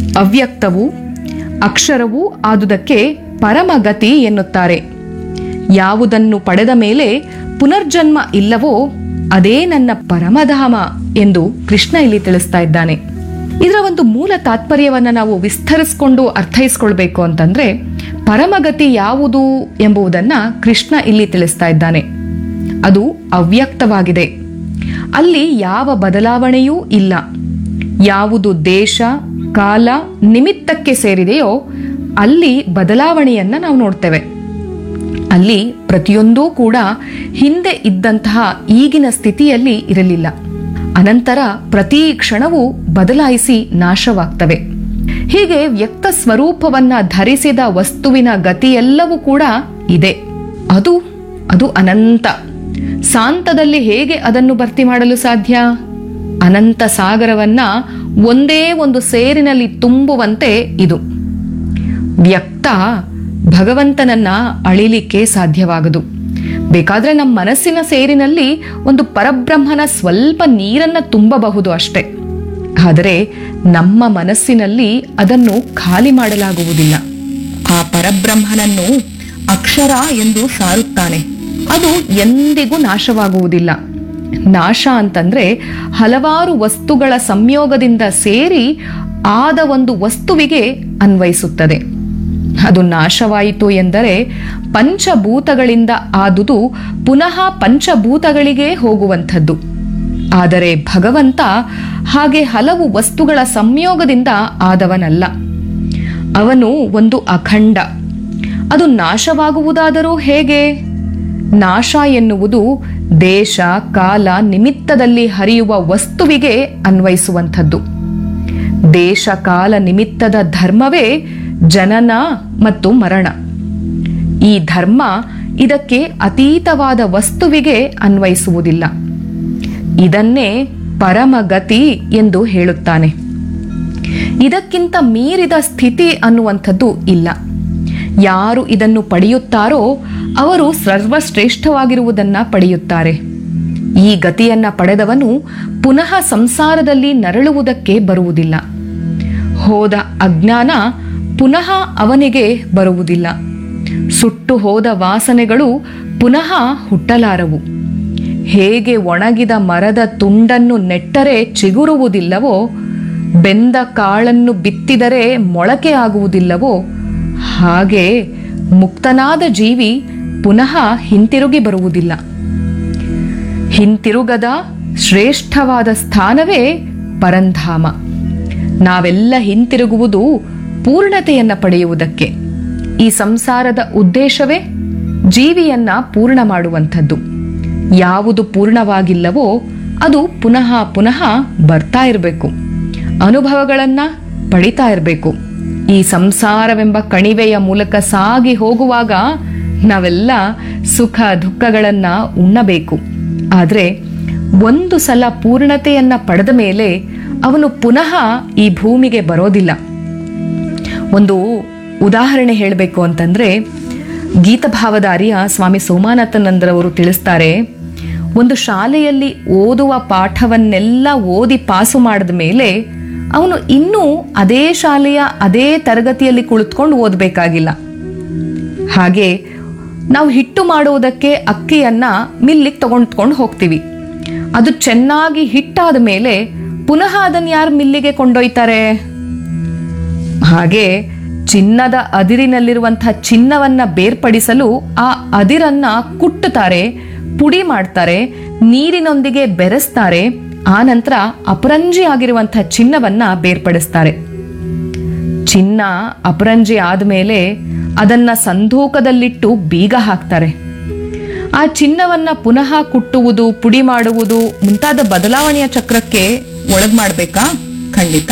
ಅವ್ಯಕ್ತವು ಅಕ್ಷರವೂ ಆದುದಕ್ಕೆ ಪರಮಗತಿ ಎನ್ನುತ್ತಾರೆ ಯಾವುದನ್ನು ಪಡೆದ ಮೇಲೆ ಪುನರ್ಜನ್ಮ ಇಲ್ಲವೋ ಅದೇ ನನ್ನ ಪರಮಧಾಮ ಎಂದು ಕೃಷ್ಣ ಇಲ್ಲಿ ತಿಳಿಸ್ತಾ ಇದ್ದಾನೆ ಇದರ ಒಂದು ಮೂಲ ತಾತ್ಪರ್ಯವನ್ನ ನಾವು ವಿಸ್ತರಿಸಿಕೊಂಡು ಅರ್ಥೈಸ್ಕೊಳ್ಬೇಕು ಅಂತಂದ್ರೆ ಪರಮಗತಿ ಯಾವುದು ಎಂಬುದನ್ನ ಕೃಷ್ಣ ಇಲ್ಲಿ ತಿಳಿಸ್ತಾ ಇದ್ದಾನೆ ಅದು ಅವ್ಯಕ್ತವಾಗಿದೆ ಅಲ್ಲಿ ಯಾವ ಬದಲಾವಣೆಯೂ ಇಲ್ಲ ಯಾವುದು ದೇಶ ಕಾಲ ನಿಮಿತ್ತಕ್ಕೆ ಸೇರಿದೆಯೋ ಅಲ್ಲಿ ಬದಲಾವಣೆಯನ್ನ ನಾವು ನೋಡ್ತೇವೆ ಅಲ್ಲಿ ಪ್ರತಿಯೊಂದೂ ಕೂಡ ಹಿಂದೆ ಇದ್ದಂತಹ ಈಗಿನ ಸ್ಥಿತಿಯಲ್ಲಿ ಇರಲಿಲ್ಲ ಅನಂತರ ಪ್ರತಿ ಕ್ಷಣವೂ ಬದಲಾಯಿಸಿ ನಾಶವಾಗ್ತವೆ ಹೀಗೆ ವ್ಯಕ್ತ ಸ್ವರೂಪವನ್ನ ಧರಿಸಿದ ವಸ್ತುವಿನ ಗತಿಯೆಲ್ಲವೂ ಕೂಡ ಇದೆ ಅದು ಅದು ಅನಂತ ಶಾಂತದಲ್ಲಿ ಹೇಗೆ ಅದನ್ನು ಭರ್ತಿ ಮಾಡಲು ಸಾಧ್ಯ ಅನಂತ ಸಾಗರವನ್ನ ಒಂದೇ ಒಂದು ಸೇರಿನಲ್ಲಿ ತುಂಬುವಂತೆ ಇದು ವ್ಯಕ್ತ ಭಗವಂತನನ್ನ ಅಳಿಲಿಕ್ಕೆ ಸಾಧ್ಯವಾಗದು ಬೇಕಾದ್ರೆ ನಮ್ಮ ಮನಸ್ಸಿನ ಸೇರಿನಲ್ಲಿ ಒಂದು ಪರಬ್ರಹ್ಮನ ಸ್ವಲ್ಪ ನೀರನ್ನ ತುಂಬಬಹುದು ಅಷ್ಟೆ ಆದರೆ ನಮ್ಮ ಮನಸ್ಸಿನಲ್ಲಿ ಅದನ್ನು ಖಾಲಿ ಮಾಡಲಾಗುವುದಿಲ್ಲ ಆ ಪರಬ್ರಹ್ಮನನ್ನು ಅಕ್ಷರ ಎಂದು ಸಾರುತ್ತಾನೆ ಅದು ಎಂದಿಗೂ ನಾಶವಾಗುವುದಿಲ್ಲ ನಾಶ ಅಂತಂದ್ರೆ ಹಲವಾರು ವಸ್ತುಗಳ ಸಂಯೋಗದಿಂದ ಸೇರಿ ಆದ ಒಂದು ವಸ್ತುವಿಗೆ ಅನ್ವಯಿಸುತ್ತದೆ ಅದು ನಾಶವಾಯಿತು ಎಂದರೆ ಪಂಚಭೂತಗಳಿಂದ ಆದುದು ಪುನಃ ಪಂಚಭೂತಗಳಿಗೆ ಹೋಗುವಂಥದ್ದು ಆದರೆ ಭಗವಂತ ಹಾಗೆ ಹಲವು ವಸ್ತುಗಳ ಸಂಯೋಗದಿಂದ ಆದವನಲ್ಲ ಅವನು ಒಂದು ಅಖಂಡ ಅದು ನಾಶವಾಗುವುದಾದರೂ ಹೇಗೆ ನಾಶ ಎನ್ನುವುದು ದೇಶ ಕಾಲ ನಿಮಿತ್ತದಲ್ಲಿ ಹರಿಯುವ ವಸ್ತುವಿಗೆ ಅನ್ವಯಿಸುವಂಥದ್ದು ದೇಶ ಕಾಲ ನಿಮಿತ್ತದ ಧರ್ಮವೇ ಜನನ ಮತ್ತು ಮರಣ ಈ ಧರ್ಮ ಇದಕ್ಕೆ ಅತೀತವಾದ ವಸ್ತುವಿಗೆ ಅನ್ವಯಿಸುವುದಿಲ್ಲ ಇದನ್ನೇ ಪರಮಗತಿ ಎಂದು ಹೇಳುತ್ತಾನೆ ಇದಕ್ಕಿಂತ ಮೀರಿದ ಸ್ಥಿತಿ ಅನ್ನುವಂಥದ್ದು ಇಲ್ಲ ಯಾರು ಇದನ್ನು ಪಡೆಯುತ್ತಾರೋ ಅವರು ಸರ್ವಶ್ರೇಷ್ಠವಾಗಿರುವುದನ್ನ ಪಡೆಯುತ್ತಾರೆ ಈ ಗತಿಯನ್ನ ಪಡೆದವನು ಪುನಃ ಸಂಸಾರದಲ್ಲಿ ನರಳುವುದಕ್ಕೆ ಬರುವುದಿಲ್ಲ ಹೋದ ಅಜ್ಞಾನ ಪುನಃ ಅವನಿಗೆ ಬರುವುದಿಲ್ಲ ಸುಟ್ಟು ಹೋದ ವಾಸನೆಗಳು ಪುನಃ ಹುಟ್ಟಲಾರವು ಹೇಗೆ ಒಣಗಿದ ಮರದ ತುಂಡನ್ನು ನೆಟ್ಟರೆ ಚಿಗುರುವುದಿಲ್ಲವೋ ಬೆಂದ ಕಾಳನ್ನು ಬಿತ್ತಿದರೆ ಮೊಳಕೆ ಆಗುವುದಿಲ್ಲವೋ ಹಾಗೆ ಮುಕ್ತನಾದ ಜೀವಿ ಪುನಃ ಹಿಂತಿರುಗಿ ಬರುವುದಿಲ್ಲ ಹಿಂತಿರುಗದ ಶ್ರೇಷ್ಠವಾದ ಸ್ಥಾನವೇ ಪರಂಧಾಮ ನಾವೆಲ್ಲ ಹಿಂತಿರುಗುವುದು ಪೂರ್ಣತೆಯನ್ನ ಪಡೆಯುವುದಕ್ಕೆ ಈ ಸಂಸಾರದ ಉದ್ದೇಶವೇ ಜೀವಿಯನ್ನ ಪೂರ್ಣ ಮಾಡುವಂಥದ್ದು ಯಾವುದು ಪೂರ್ಣವಾಗಿಲ್ಲವೋ ಅದು ಪುನಃ ಪುನಃ ಬರ್ತಾ ಇರಬೇಕು ಅನುಭವಗಳನ್ನ ಪಡಿತಾ ಇರಬೇಕು ಈ ಸಂಸಾರವೆಂಬ ಕಣಿವೆಯ ಮೂಲಕ ಸಾಗಿ ಹೋಗುವಾಗ ನಾವೆಲ್ಲ ಸುಖ ದುಃಖಗಳನ್ನ ಉಣ್ಣಬೇಕು ಆದರೆ ಒಂದು ಸಲ ಪೂರ್ಣತೆಯನ್ನ ಪಡೆದ ಮೇಲೆ ಅವನು ಪುನಃ ಈ ಭೂಮಿಗೆ ಬರೋದಿಲ್ಲ ಒಂದು ಉದಾಹರಣೆ ಹೇಳಬೇಕು ಅಂತಂದ್ರೆ ಗೀತಭಾವದ ಅರಿಯ ಸ್ವಾಮಿ ಸೋಮಾನಾಥನಂದರವರು ತಿಳಿಸ್ತಾರೆ ಒಂದು ಶಾಲೆಯಲ್ಲಿ ಓದುವ ಪಾಠವನ್ನೆಲ್ಲ ಓದಿ ಪಾಸು ಮಾಡಿದ ಮೇಲೆ ಅವನು ಇನ್ನೂ ಅದೇ ಶಾಲೆಯ ಅದೇ ತರಗತಿಯಲ್ಲಿ ಕುಳಿತುಕೊಂಡು ಓದಬೇಕಾಗಿಲ್ಲ ಹಾಗೆ ನಾವು ಹಿಟ್ಟು ಮಾಡುವುದಕ್ಕೆ ಅಕ್ಕಿಯನ್ನ ಮಿಲ್ಲಿಗೆ ತಗೊಂಡ್ಕೊಂಡು ಹೋಗ್ತೀವಿ ಅದು ಚೆನ್ನಾಗಿ ಹಿಟ್ಟಾದ ಮೇಲೆ ಪುನಃ ಅದನ್ನು ಯಾರು ಮಿಲ್ಲಿಗೆ ಕೊಂಡೊಯ್ತಾರೆ ಹಾಗೆ ಚಿನ್ನದ ಅದಿರಿನಲ್ಲಿರುವಂತಹ ಚಿನ್ನವನ್ನ ಬೇರ್ಪಡಿಸಲು ಆ ಅದಿರನ್ನ ಕುಟ್ಟುತ್ತಾರೆ ಪುಡಿ ಮಾಡ್ತಾರೆ ನೀರಿನೊಂದಿಗೆ ಬೆರೆಸ್ತಾರೆ ಆ ನಂತರ ಅಪರಂಜಿ ಆಗಿರುವಂತಹ ಚಿನ್ನವನ್ನ ಬೇರ್ಪಡಿಸ್ತಾರೆ ಚಿನ್ನ ಅಪರಂಜಿ ಆದ್ಮೇಲೆ ಅದನ್ನ ಸಂಧೂಕದಲ್ಲಿಟ್ಟು ಬೀಗ ಹಾಕ್ತಾರೆ ಆ ಚಿನ್ನವನ್ನ ಪುನಃ ಕುಟ್ಟುವುದು ಪುಡಿ ಮಾಡುವುದು ಮುಂತಾದ ಬದಲಾವಣೆಯ ಚಕ್ರಕ್ಕೆ ಒಳಗ್ ಮಾಡ್ಬೇಕಾ ಖಂಡಿತ